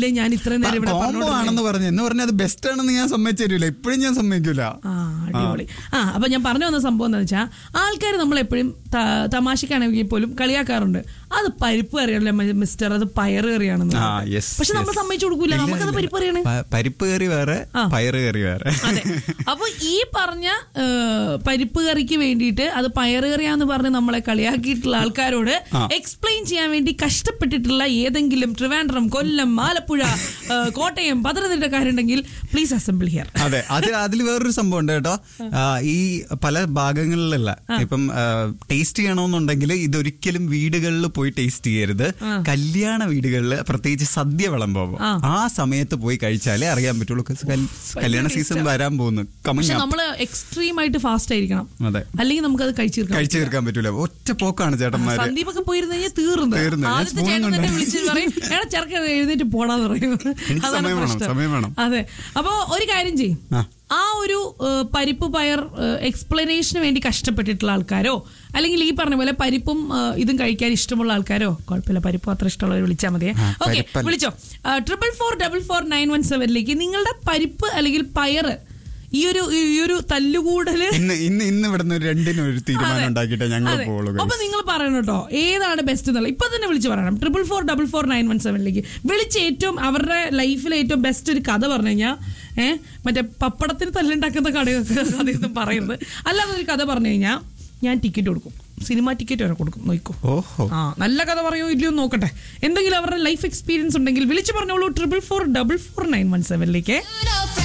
അല്ലേ ഞാൻ ഇത്രയും നേരം ഇവിടെ കോംബോ പറഞ്ഞോണ്ടിരുന്നത്? ആണെന്ന് പറഞ്ഞു എന്ന് പറഞ്ഞാൽ അത് ബെസ്റ്റ് ആണെന്ന് ഞാൻ സമ്മതിച്ചു തരൂല ഇപ്പോഴും ഞാൻ സമ്മതിക്കൂല ആ അടിപൊളി ആ അപ്പൊ ഞാൻ പറഞ്ഞു വന്ന സംഭവം എന്താ വെച്ചാൽ ആൾക്കാർ നമ്മൾ എപ്പോഴും തമാശക്കാണെങ്കിൽ പോലും കളിയാക്കാറുണ്ട് അത് പരിപ്പ് കറിയല്ലേ മിസ്റ്റർ അത് പയറ് കറിയാണെന്ന് ആ പറഞ്ഞിട്ട്. യെസ് പക്ഷെ നമ്മൾ സമ്മതിച്ചു കൊടുക്കൂല നമുക്കത് പരിപ്പ് കറിയാണ് പരിപ്പ് കറി വേറെ ആ. പയറ് കറി വേറെ അതെ അപ്പൊ ഈ പറഞ്ഞ ഏ, പരിപ്പ് കറിക്ക് വേണ്ടിയിട്ട് അത് പയറ് കറിയാന്ന് പറഞ്ഞ് നമ്മളെ കളിയാക്കിയിട്ടുള്ള ആൾക്കാരോട് എക്സ്പ്ലെയിൻ ചെയ്യാൻ വേണ്ടി കഷ്ടപ്പെട്ടിട്ടുള്ള ഏതെങ്കിലും ട്രിവാൻഡ്രം കൊല്ലം ആലപ്പുഴ ഏ, കോട്ടയം പത്തനംതിട്ടക്കാരുണ്ടെങ്കിൽ പ്ലീസ് അസംബിൾ ഹിയർ അതെ അത് അതിൽ വേറൊരു സംഭവം ഉണ്ട് കേട്ടോ ആ, ഈ പല ഭാഗങ്ങളിലല്ല ഇപ്പം ടേസ്റ്റ് ചെയ്യണമെന്നുണ്ടെങ്കിൽ ഇതൊരിക്കലും വീടുകളിൽ പോയി ടേസ്റ്റ് ചെയ്യരുത് കല്യാണ വീടുകളിൽ പ്രത്യേകിച്ച് സദ്യ വിളമ്പോ ആ സമയത്ത് പോയി കഴിച്ചാലേ അറിയാൻ പറ്റുള്ളൂ കസ് കൽ- കല്യാണ സീസൺ വരാൻ പോകുന്നു പക്ഷെ കമങ്ങ നമ്മള് എക്സ്ട്രീം ആയിട്ട് ഫാസ്റ്റ് ആയിരിക്കണം അതെ അല്ലെങ്കിൽ നമുക്കത് കഴിച്ചീർക്കാം കഴിച്ചു തീർക്കാൻ പറ്റൂല ഒറ്റ പോക്കാണ് ചേട്ടന്മാര് സന്ദീപൊക്കെ പോയിരുന്നു കഴിഞ്ഞാൽ തീർന്നു തീർന്നു. ഞാൻ ആദ്യത്തെ spoon ചേട്ടൻ തന്നെ കൊണ്ട് വിളിച്ച് പറയും എടാ ചെറുക്കൻ എഴുന്നേറ്റ് പോടാന്ന് പറയും എനിക്ക് അതാണ് സമയം വേണം, പ്രശ്നം. സമയം വേണം. അതെ അപ്പൊ ഒരു കാര്യം ചെയ്യും ആ. ആ ഒരു ഏഹ്, പരിപ്പ് പയർ എക്സ്പ്ലനേഷന് വേണ്ടി കഷ്ടപ്പെട്ടിട്ടുള്ള ആൾക്കാരോ അല്ലെങ്കിൽ ഈ പറഞ്ഞ പോലെ പരിപ്പും ഏഹ്, ഇതും കഴിക്കാൻ ഇഷ്ടമുള്ള ആൾക്കാരോ കുഴപ്പമില്ല പരിപ്പ് അത്ര ഇഷ്ടമുള്ളവർ വിളിച്ചാൽ മതിയെ ആ, ഓക്കെ പരിപ്പല്ല. വിളിച്ചോ triple four double four nine one സെവനിലേക്ക് നിങ്ങളുടെ പരിപ്പ് അല്ലെങ്കിൽ പയറ് ഈ ഒരു ഈ ഒരു തല്ലുകൂടല് ഇന്ന് ഇന്ന് ഇന്ന് ഇവിടുന്ന് ഒരു രണ്ടിനും ഒരു തീരുമാനം അതെ. ഉണ്ടാക്കിയിട്ട് ഞങ്ങൾ അതെ. പോളൂ അപ്പൊ നിങ്ങൾ പറയണം കേട്ടോ ഏതാണ് ബെസ്റ്റ് എന്നുള്ള ഇപ്പൊ തന്നെ വിളിച്ച് പറയണം triple four double four nine one സെവനിലേക്ക് വിളിച്ച് ഏറ്റവും അവരുടെ ലൈഫിലെ ഏറ്റവും ബെസ്റ്റ് ഒരു കഥ പറഞ്ഞു കഴിഞ്ഞാൽ ഏഹ് മറ്റേ പപ്പടത്തിന് തല്ലുണ്ടാക്കുന്ന കടയൊക്കെ കഥയൊന്നും പറയുന്നത് അല്ലാതെ ഒരു കഥ പറഞ്ഞു കഴിഞ്ഞാൽ ഞാൻ ടിക്കറ്റ് കൊടുക്കും സിനിമ ടിക്കറ്റ് വരെ കൊടുക്കും നോക്കൂ ഓഹോ ആ നല്ല കഥ പറയോ ഇല്ലയോ എന്ന് നോക്കട്ടെ എന്തെങ്കിലും അവരുടെ ലൈഫ് എക്സ്പീരിയൻസ് ഉണ്ടെങ്കിൽ വിളിച്ചു പറഞ്ഞോളൂ triple four double four nine one സെവനിലേക്ക് You know,